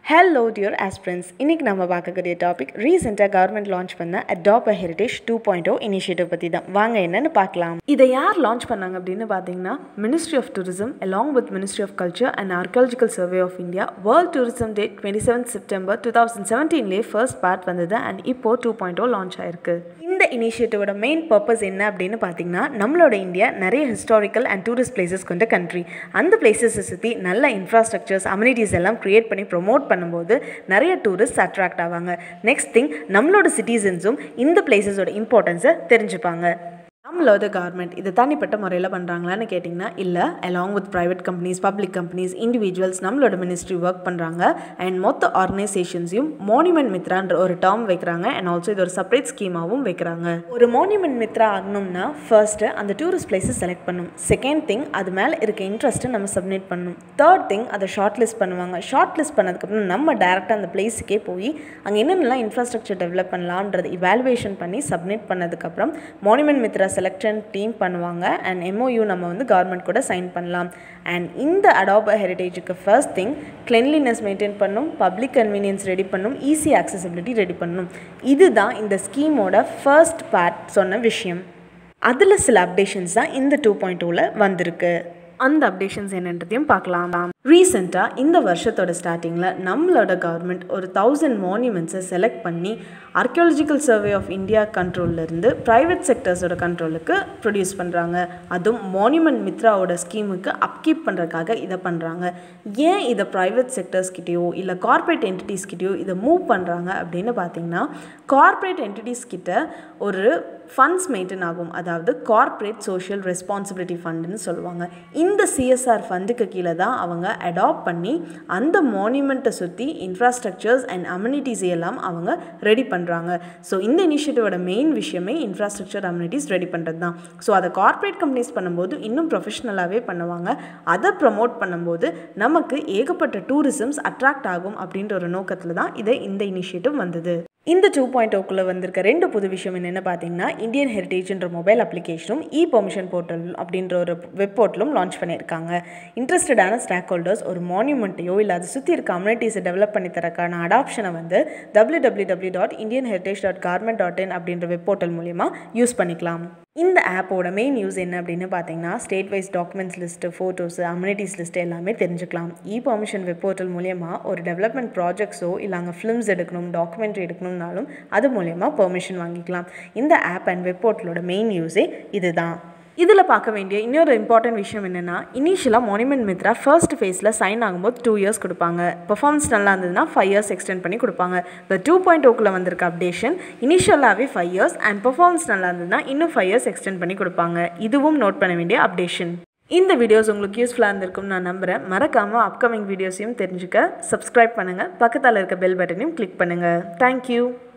hello dear aspirants இன்றைக்கி நம்ம பார்க்கக்கூடிய டாபிக் ரீசெண்டாக கவர்மெண்ட் லான்ச் பண்ண adopt heritage two point O initiative பற்றி தான் வாங்க என்னன்னு பார்க்கலாம் இதை யார் லான்ச் பண்ணாங்க அப்படின்னு பார்த்தீங்கன்னா ministry of tourism along with ministry of culture and archaeological survey of India world tourism day twenty seven September two thousand செவன்டீன்லேயே ஃபர்ஸ்ட் பார்ட் வந்தது அண்ட் இப்போ டூ பாயிண்ட் ஓ லான்ச் ஆயிருக்கு இந்த இனிஷியேட்டிவோட மெயின் பர்பஸ் என்ன அப்படின்னு பார்த்தீங்கன்னா நம்மளோட இந்தியா நிறைய ஹிஸ்டாரிக்கல் அண்ட் டூரிஸ்ட் பிளேசஸ் கொண்ட கண்ட்ரி அந்த பிளேசஸை சுற்றி நல்ல இன்ஃப்ராஸ்ட்ரக்சர்ஸ் அம்யூனிட்டிஸ் எல்லாம் க்ரியேட் பண்ணி ப்ரொமோட் பண்ணும்போது நிறைய டூரிஸ்ட் அட்ராக்ட் ஆவாங்க நெக்ஸ்ட் திங் நம்மளோட சிட்டிசன்ஸும் இந்த பிளேசஸோட இம்பார்ட்டன்ஸை தெரிஞ்சுப்பாங்க நம்மளோட கவர்மெண்ட் இது தனிப்பட்ட முறையில் பண்ணுறாங்களான்னு கேட்டிங்கன்னா இல்லை along with private companies public companies individuals நம்மளோட மினிஸ்ட்ரி ஒர்க் பண்ணுறாங்க அண்ட் மொத்த ஆர்கனைசேஷன்ஸையும் மோனிமெண்ட் மித்ரான்ற ஒரு டேர்ம் வைக்கிறாங்க அண்ட் ஆல்சோ இது ஒரு செப்பரேட் ஸ்கீமாகவும் வைக்கிறாங்க ஒரு மோனிமெண்ட் மித்ரா ஆகணும்னா ஃபர்ஸ்ட்டு அந்த டூரிஸ்ட் பிளேஸஸ் செலக்ட் பண்ணணும் செகண்ட் திங் அது மேலே இருக்க இன்ட்ரெஸ்ட்டை நம்ம சப்மிட் பண்ணணும் தேர்ட் திங் அதை ஷார்ட் லிஸ்ட் பண்ணுவாங்க ஷார்ட் லிஸ்ட் பண்ணதுக்கப்புறம் நம்ம டேரெக்டாக அந்த பிளேஸுக்கே போய் அங்கே என்னென்னலாம் இன்ஃப்ராஸ்ட்ரக்சர் டெவலப் பண்ணலான்றது இவாலுவேஷன் பண்ணி சப்மிட் பண்ணதுக்கப்புறம் மோனிமெண்ட் மித்ரா செலெக்ஷன் டீம் பண்ணுவாங்க அண்ட் எம்ஓயூ நம்ம வந்து கவர்மெண்ட் கூட சைன் பண்ணலாம் அண்ட் இந்த அடாப் ஹெரிட்டேஜுக்கு ஃபர்ஸ்ட் திங் கிளென்லினஸ் மெயின்டைன் பண்ணும் பப்ளிக் கன்வீனியன்ஸ் ரெடி பண்ணும் ஈஸி ஆக்சசிபிலிட்டி ரெடி பண்ணும் இதுதான் இந்த ஸ்கீமோட ஃபர்ஸ்ட் பார்ட் சொன்ன விஷயம் அதில் சில அப்டேஷன்ஸ் தான் இந்த டூ பாயிண்ட் டூவில் வந்திருக்கு அந்த அப்டேஷன்ஸ் என்னன்றதையும் பார்க்கலாம் ரீசெண்டாக இந்த வருஷத்தோட ஸ்டார்டிங்கில் நம்மளோட கவர்மெண்ட் ஒரு தௌசண்ட் மான்யூமெண்ட்ஸை செலக்ட் பண்ணி ஆர்கியாலஜிக்கல் சர்வே ஆஃப் இந்தியா கண்ட்ரோல்லேருந்து ப்ரைவேட் செக்டர்ஸோட கண்ட்ரோலுக்கு ப்ரொடியூஸ் பண்ணுறாங்க அதுவும் மான்யூமெண்ட் மித்ராவோட ஸ்கீமுக்கு அப்கீப் பண்ணுறதுக்காக இதை பண்ணுறாங்க ஏன் இதை ப்ரைவேட் செக்டர்ஸ்கிட்டயோ இல்லை கார்ப்பரேட் என்டிட்டிஸ்கிட்டயோ இதை மூவ் பண்ணுறாங்க அப்படின்னு பார்த்தீங்கன்னா கார்ப்பரேட் என்டிட்டிஸ் கிட்ட ஒரு ஃபண்ட்ஸ் மெயின்டைன் ஆகும் அதாவது கார்ப்பரேட் சோஷியல் ரெஸ்பான்சிபிலிட்டி ஃபண்டுன்னு சொல்லுவாங்க இந்த சிஎஸ்ஆர் ஃபண்டுக்கு கீழே தான் அவங்க அடாப்ட் பண்ணி அந்த மான்யூமெண்ட்டை சுற்றி இன்ஃப்ராஸ்ட்ரக்சர்ஸ் அண்ட் அம்யூனிட்டிஸ் எல்லாம் அவங்க ரெடி பண்ணுறாங்க ஸோ இந்த இனிஷியேட்டிவோட மெயின் விஷயமே இன்ஃப்ராஸ்ட்ரக்சர் அம்யூனிட்டிஸ் ரெடி பண்ணுறது தான் ஸோ அதை கார்ப்பரேட் கம்பெனிஸ் பண்ணும்போது இன்னும் ப்ரொஃபஷ்னலாகவே பண்ணுவாங்க அதை ப்ரமோட் பண்ணும்போது நமக்கு ஏகப்பட்ட டூரிசம்ஸ் அட்ராக்ட் ஆகும் அப்படின்ற ஒரு நோக்கத்தில் தான் இதை இந்த இனிஷியேட்டிவ் வந்தது இந்த டூ பாயிண்ட் ஓக்குள்ளே வந்திருக்க ரெண்டு புது விஷயம் என்னென்னு பார்த்தீங்கன்னா இந்தியன் ஹெரிட்டேஜ்ன்ற மொபைல் அப்ளிகேஷனும் இ பெர்மிஷன் போர்ட்டல் அப்படின்ற ஒரு வெப் போர்ட்டலும் லான்ச் பண்ணியிருக்காங்க இன்ட்ரெஸ்டடான ஸ்டாக் ஹோல்டர்ஸ் ஒரு மான்யூமெண்ட்டையோ இல்லை அதை சுற்றி இருக்க கம்யூனிட்டிஸை டெவலப் பண்ணி தரக்கான அடாப்ஷனை வந்து W W W dot Indian heritage dot government dot in அப்படின்ற வெப் போர்ட்டல் மூலிமா யூஸ் பண்ணிக்கலாம் இந்த ஆப்போட மெயின் யூஸ் என்ன அப்படின்னு பார்த்தீங்கன்னா state wise documents list photos amenities list எல்லாமே தெரிஞ்சுக்கலாம் இ பர்மிஷன் வெப் போர்ட்டல் மூலயமா ஒரு டெவலப்மெண்ட் ப்ராஜெக்ட்ஸோ இல்லை அங்கே ஃபிலிம்ஸ் எடுக்கணும் டாக்குமெண்ட்ரி எடுக்கணும்னாலும் அது மூலயமா பெர்மிஷன் வாங்கிக்கலாம் இந்த ஆப் அண்ட் வெப் போர்ட்டலோட மெயின் யூஸே இதுதான் இதில் பார்க்க வேண்டிய இன்னொரு இம்பார்ட்டன்ட் விஷயம் என்னென்னா இனிஷியலாக மானிமெண்ட் மித்ரா ஃபர்ஸ்ட் ஃபேஸில் சைன் ஆகும்போது டூ இயர்ஸ் கொடுப்பாங்க பர்ஃபார்மன்ஸ் நல்லா இருந்ததுன்னா ஃபைவ் இயர்ஸ் எக்ஸ்டெண்ட் பண்ணி கொடுப்பாங்க இப்போ டூ பாயிண்ட் ஓக்கில் வந்திருக்க அப்டேஷன் இனிஷியலாகவே ஃபைவ் இயர்ஸ் அண்ட் பர்ஃபார்மன்ஸ் நல்லா இருந்ததுன்னா இன்னும் ஃபைவ் இயர்ஸ் எக்ஸ்டெண்ட் பண்ணி கொடுப்பாங்க இதுவும் நோட் பண்ண வேண்டிய அப்டேஷன் இந்த வீடியோஸ் உங்களுக்கு யூஸ்ஃபுல்லாக இருந்திருக்கும் நான் நம்புகிறேன் மறக்காமல் அப்கமிங் வீடியோஸையும் தெரிஞ்சுக்க சப்ஸ்கிரைப் பண்ணுங்கள் பக்கத்தில் இருக்க பெல் பட்டனையும் கிளிக் பண்ணுங்கள் தேங்க்யூ